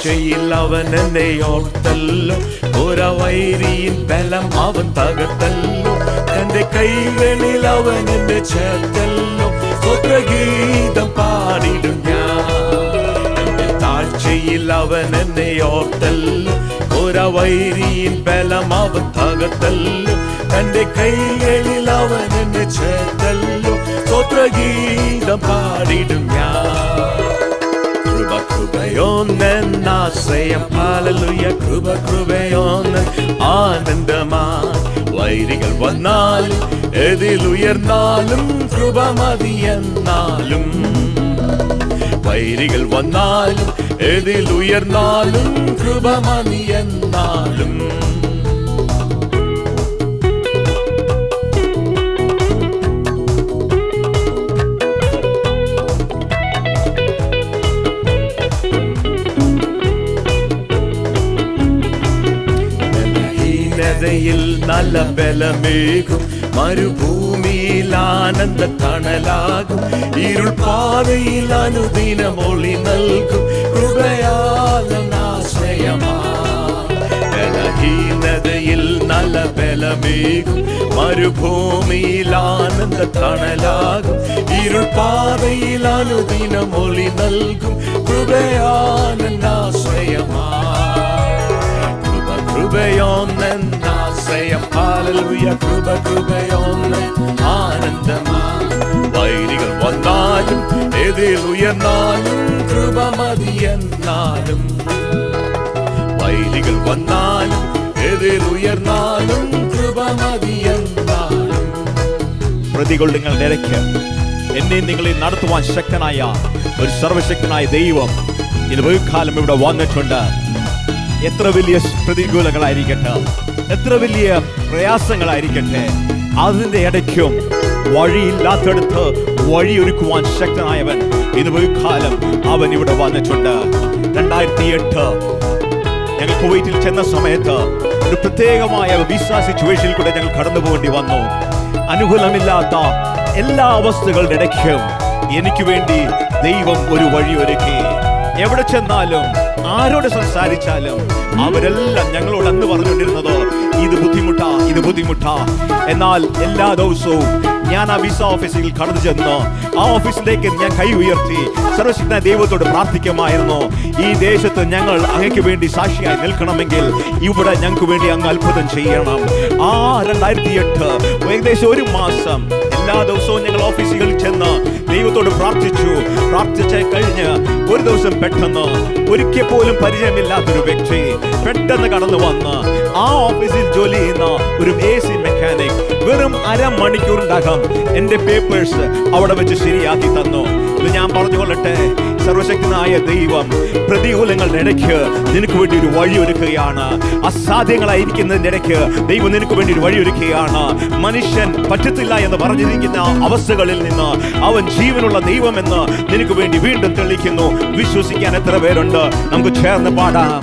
താഴ്ചയിൽ അവൻ എന്നെ ഓർത്തല്ലോ ഒരവൈരിயின் ബലം അവൻ തകർത്തല്ലോ തന്റെ കൈകളിൽ അവൻ എന്നെ ചേർത്തല്ലോ സ്വപ്രഗീതം പാടിടും ഞാൻ എന്റെ താഴ്ചയിൽ അവൻ എന്നെ ഓർത്തല്ലോ ഒരവൈരിயின் ബലം അവൻ തകർത്തല്ലോ തന്റെ കൈകളിൽ അവൻ എന്നെ ചേർത്തല്ലോ സ്വപ്രഗീതം പാടിടും ഞാൻ കൃപ കൃപയോന്നാശ്രയം ഹാലലുയ കൃപ കൃപയോന്ന് ആനന്ദമാ വൈരികൾ വന്നാലും എതിലുയർന്നാലും കൃപ മതിയെന്നാലും വൈരികൾ വന്നാലും എതിലുയർന്നാലും കൃപ മതിയെന്നാലും ബലഹീനതയിൽ നല്ല ബലമേകും മരുഭൂമിയിൽ ആനന്ദ തണലാകും ഇരുൾ പാതയിൽ അനുദിനം ഒളി നൽകും കൃപയാലനാശ്രയമാ ബലഹീനതയിൽ നല്ല ബലമേകും മരുഭൂമിയിൽ ആനന്ദ തണലാകും ഇരുൾ പാതയിൽ അനുദിനം ഒളി നൽകും കൃപയാലനാശ്രയമാ കൃപ കൃപയോന്നെന്നാശ്രയം ഹാലലുയ കൃപ കൃപയോന്ന് ആനന്ദമാ വൈരികൾ വന്നാലും എതിൽ ഉയർന്നാലും കൃപ മതിയെന്നാലും വൈരികൾ വന്നാലും എതിൽ ഉയർന്നാലും കൃപ മതിയെന്നാലും പ്രതികൊള്ളുങ്ങളുടെ ഇടയ്ക്ക് എന്നെ നിങ്ങളെ നടത്തുവാൻ ശക്തനായ ഒരു സർവശക്തനായ ദൈവം ഇത് കാലം ഇവിടെ വന്നിട്ടുണ്ട് എത്ര വലിയ പ്രതികൂലങ്ങളായിരിക്കട്ടെ എത്ര വലിയ പ്രയാസങ്ങളായിരിക്കട്ടെ അതിന്റെ ഇടയ്ക്കും വഴിയില്ലാത്തടുത്ത് വഴിയൊരുക്കുവാൻ ശക്തനായവൻ ഇത് കാലം അവൻ ഇവിടെ വന്നിട്ടുണ്ട് രണ്ടായിരത്തി എട്ട് ഞങ്ങൾ കുവൈറ്റിൽ ചെന്ന സമയത്ത് ഒരു പ്രത്യേകമായ വിസ സിറ്റുവേഷനിൽ കൂടെ ഞങ്ങൾ കടന്നു പോകേണ്ടി വന്നു അനുകൂലമില്ലാത്ത എല്ലാ അവസ്ഥകളുടെ ഇടയ്ക്കും എനിക്ക് വേണ്ടി ദൈവം ഒരു വഴി ഒരുക്കി എവിടെ ചെന്നാലും ആരോട് സംസാരിച്ചാലും അവരെല്ലാം ഞങ്ങളോട് അന്ന് പറഞ്ഞുകൊണ്ടിരുന്നത് ഇത് ബുദ്ധിമുട്ടാ ഇത് ബുദ്ധിമുട്ടാ എന്നാൽ എല്ലാ ദിവസവും ഞാൻ ആ വിസ ഓഫീസിൽ കടന്നു ചെന്ന് ആ ഓഫീസിലേക്ക് ഞാൻ കൈ ഉയർത്തി സർവശക്തനായ ദൈവത്തോട് പ്രാർത്ഥിക്കുമായിരുന്നു ഈ ദേശത്ത് ഞങ്ങൾ അങ്ങയ്ക്ക് വേണ്ടി സാക്ഷിയായി നിൽക്കണമെങ്കിൽ ഇവിടെ ഞങ്ങൾക്ക് വേണ്ടി അങ്ങ് അത്ഭുതം ചെയ്യണം ആ രണ്ടായിരത്തി എട്ട് ഏകദേശം ഒരു മാസം എല്ലാ ദിവസവും ഞങ്ങൾ ഓഫീസുകളിൽ ചെന്ന് ദൈവത്തോട് പ്രാർത്ഥിച്ചു പ്രാർത്ഥിച്ച് കഴിഞ്ഞ് ഒരു ദിവസം പെട്ടെന്ന് ഒരിക്കൽ പോലും പരിചയമില്ലാത്തൊരു വ്യക്തി പെട്ടെന്ന് കടന്നു വന്ന് ആ ഓഫീസിൽ ജോലി ചെയ്യുന്ന ഒരു എ സി മെക്കാനിക് വെറും അരമണിക്കൂറിനകം എന്റെ പേപ്പേഴ്സ് അവിടെ വെച്ച് ശരിയാക്കി തന്നു ഇത് ഞാൻ പറഞ്ഞുകൊള്ളട്ടെ സർവശക്തനായ ദൈവം പ്രതികൂലങ്ങളുടെ ഇടയ്ക്ക് നിനക്ക് വേണ്ടി ഒരു വഴി ഒരുക്കുകയാണ് അസാധ്യങ്ങളായിരിക്കുന്നതിന്റെ ഇടയ്ക്ക് ദൈവം നിനക്ക് വേണ്ടി ഒരു വഴി ഒരുക്കുകയാണ് മനുഷ്യൻ പറ്റത്തില്ല എന്ന് പറഞ്ഞിരിക്കുന്ന അവസ്ഥകളിൽ നിന്ന് അവൻ ജീവനുള്ള ദൈവമെന്ന് നിനക്ക് വേണ്ടി വീണ്ടും തെളിയിക്കുന്നു വിശ്വസിക്കാൻ എത്ര പേരുണ്ട് നമുക്ക് ചേർന്ന് പാടാം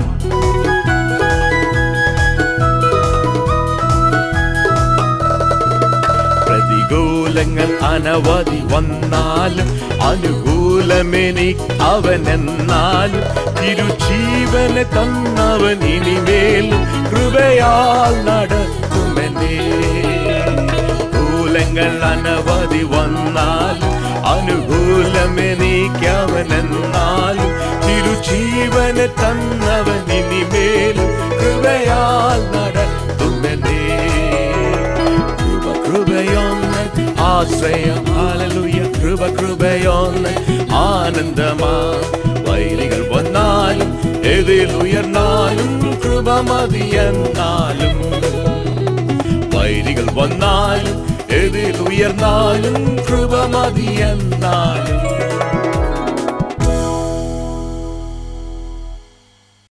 പ്രതികൂലങ്ങൾ അനവധി വന്നാലും അനുകൂലമെനിക്ക് അവൻ എന്നാലും തിരുജീവനെ തന്നവൻ ഇനിമേലും കൃപയാൽ നടത്തുമെന്നേ കൂലങ്ങൾ അനവധി വന്നാലും അനുകൂലമെനിക്ക് അവൻ എന്നാലും തിരുജീവനെ തന്നവൻ ഇനിമേലും കൃപയാൽ നടത്തുമെന്നേ കൃപ കൃപയൊന്ന് ആശ്രയം ഹാലലുയ കൃപ കൃപയൊന്ന് ആനന്ദമാ വൈരികൾ വന്നാലും എതിൽ ഉയർന്നാലും കൃപ മതിയെന്നാലും വൈരികൾ വന്നാലും എതിൽ ഉയർന്നാലും കൃപ മതിയെന്നാലും